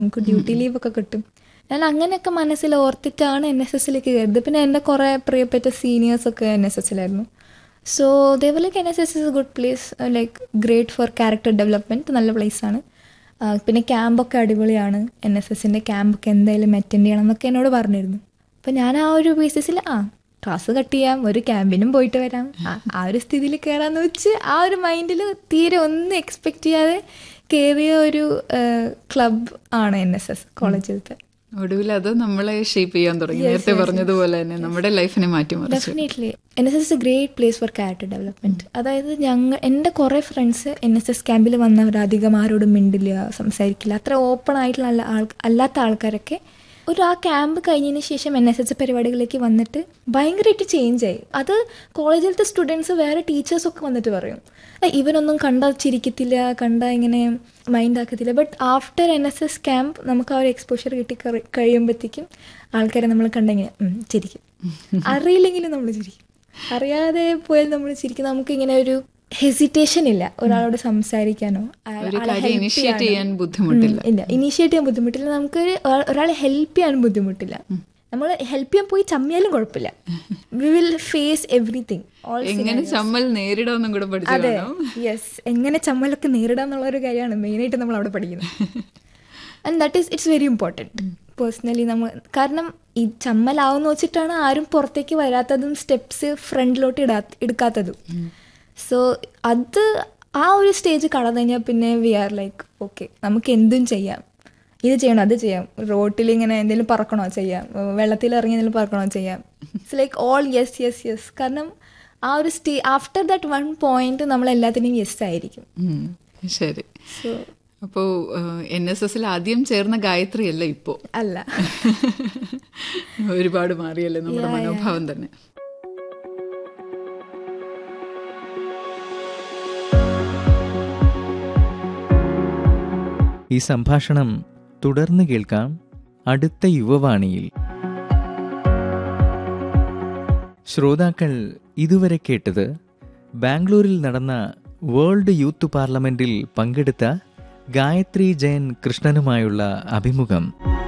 നമുക്ക് duty leave ഒക്കെ കിട്ടും ഞാൻ അങ്ങനെയൊക്കെ മനസ്സിൽ ഓർത്തിട്ടാണ് എൻ എസ് എസിലേക്ക് കയറിയത് പിന്നെ എൻ്റെ കുറേ പ്രിയപ്പെട്ട സീനിയേഴ്സ് ഒക്കെ എൻ എസ് എസിലായിരുന്നു so they were like N S S is a good place like great for character development നല്ല പ്ലേസാണ് പിന്നെ ക്യാമ്പൊക്കെ അടിപൊളിയാണ് എൻ എസ് എസിൻ്റെ ക്യാമ്പൊക്കെ എന്തായാലും അറ്റൻഡ് ചെയ്യണം എന്നൊക്കെ എന്നോട് പറഞ്ഞിരുന്നു അപ്പം ഞാൻ ആ ഒരു ബേസിസിൽ ആ ക്ലാസ് കട്ട് ചെയ്യാം ഒരു ക്യാമ്പിനും പോയിട്ട് വരാം ആ- ആ ഒരു സ്ഥിതിയിൽ കയറാന്ന് വെച്ച് ആ ഒരു മൈൻഡിൽ തീരെ ഒന്നും എക്സ്പെക്റ്റ് ചെയ്യാതെ കയറിയ ഒരു ക്ലബ് ആണ് എൻ എസ് എസ് കോളേജിലത്തെ ഒടുവിൽ അത് നമ്മളെ ഷേപ്പ് ചെയ്യാൻ തുടങ്ങി നേരത്തെ പറഞ്ഞതുപോലെ തന്നെ നമ്മുടെ ലൈഫിനെ മാറ്റിമറിച്ചു definitely N S S a great place for character development അതായത് ഞങ്ങൾ എൻ്റെ കുറേ ഫ്രണ്ട്സ് എൻ എസ് എസ് ക്യാമ്പിൽ വന്നവർ അധികം ആരോടും മിണ്ടില്ല സംസാരിക്കില്ല അത്ര ഓപ്പൺ ആയിട്ടുള്ള അല്ല- ആൾ- അല്ലാത്ത ആൾക്കാരൊക്കെ ഒരു ആ ക്യാമ്പ് കഴിഞ്ഞതിന് ശേഷം എൻ എസ് എസ് പരിപാടികളിലേക്ക് വന്നിട്ട് ഭയങ്കരമായിട്ട് ചേഞ്ച് ആയി അത് കോളേജിലത്തെ സ്റ്റുഡൻസ് വേറെ ടീച്ചേഴ്സൊക്കെ വന്നിട്ട് പറയും "ആ, ഇവനൊന്നും കണ്ട ചിരിക്കത്തില്ല കണ്ട ഇങ്ങനെ മൈൻഡ് ആക്കത്തില്ല but after N S S camp നമുക്ക് ആ ഒരു എക്സ്പോഷർ കിട്ടി കഴി- കഴിയുമ്പോഴത്തേക്കും ആൾക്കാരെ നമ്മൾ കണ്ടെങ്ങനെ "ഉം, ചിരിക്കും അറിയില്ലെങ്കിലും നമ്മൾ ചിരിക്കും അറിയാതെ പോയാൽ നമ്മൾ ചിരിക്കും നമുക്ക് ഇങ്ങനെ ഒരു ഹെസിറ്റേഷൻ ഇല്ല ഒരാളോട് സംസാരിക്കാനോ ആ- ഒരു ആളെ കാര്യം help ഇനിഷ്യേറ്റ് ചെയ്യാനോ. ചെയ്യാൻ ബുദ്ധിമുട്ടില്ല ഉം, ഇല്ല ഇനീഷ്യേറ്റ് ചെയ്യാൻ ബുദ്ധിമുട്ടില്ല നമുക്ക് ഒരാളെ ഹെൽപ്പ് ചെയ്യാൻ ബുദ്ധിമുട്ടില്ല നമ്മൾ ഹെൽപ്പ് ചെയ്യാൻ പോയി ചമ്മിയാലും കുഴപ്പമില്ല we will face everything all എങ്ങനെ ചമ്മൽ നേരിടാമെന്നും കൂടെ പഠിച്ചു അതെ കാണും യെസ് എങ്ങനെ ചമ്മലൊക്കെ നേരിടാന്നുള്ള ഒരു കാര്യമാണ് മെയിനായിട്ട് നമ്മൾ അവിടെ പഠിക്കുന്നത് and that is it's very important personally നമ്മൾ കാരണം ഈ ചമ്മലാവുന്ന വെച്ചിട്ടാണ് ആരും പുറത്തേക്ക് വരാത്തതും സ്റ്റെപ്സ് ഫ്രണ്ടിലോട്ട് ഇടാ എടുക്കാത്തതും സോ അത് ആ ഒരു സ്റ്റേജ് കടന്നു കഴിഞ്ഞാൽ പിന്നെ വി ആർ ലൈക്ക് ഓക്കെ നമുക്ക് എന്തും ചെയ്യാം ഇത് ചെയ്യണം അത് ചെയ്യാം റോട്ടിൽ ഇങ്ങനെ എന്തെങ്കിലും പറക്കണോ ചെയ്യാം വെള്ളത്തിൽ ഇറങ്ങി എന്തെങ്കിലും പറക്കണോ ചെയ്യാം it's like all yes yes yes കാരണം ആ ഒരു stay after that one point നമ്മൾ എല്ലാത്തിനും യെസ് ആയിരിക്കും ഉം, ശരി സോ അപ്പോ എൻ എസ് എസിൽ ആദ്യം ചേർന്ന ഗായത്രി അല്ല ഇപ്പോ അല്ല ഒരുപാട് മാറിയല്ലേ നമ്മുടെ Yeah, yeah. മനോഭാവം തന്നെ ഈ സംഭാഷണം തുടർന്ന് കേൾക്കാം അടുത്ത യുവവാണിയിൽ ശ്രോതാക്കൾ ഇതുവരെ കേട്ടത് ബാംഗ്ലൂരിൽ നടന്ന വേൾഡ് യൂത്ത് പാർലമെന്റിൽ പങ്കെടുത്ത ഗായത്രി ജയൻ കൃഷ്ണനുമായുള്ള അഭിമുഖം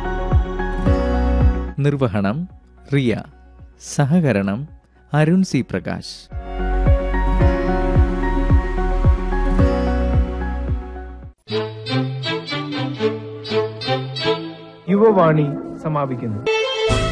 നിർവഹണം റിയ സഹകരണം അരുൺ സി പ്രകാശ് യുവവാണി സമാപിക്കുന്നു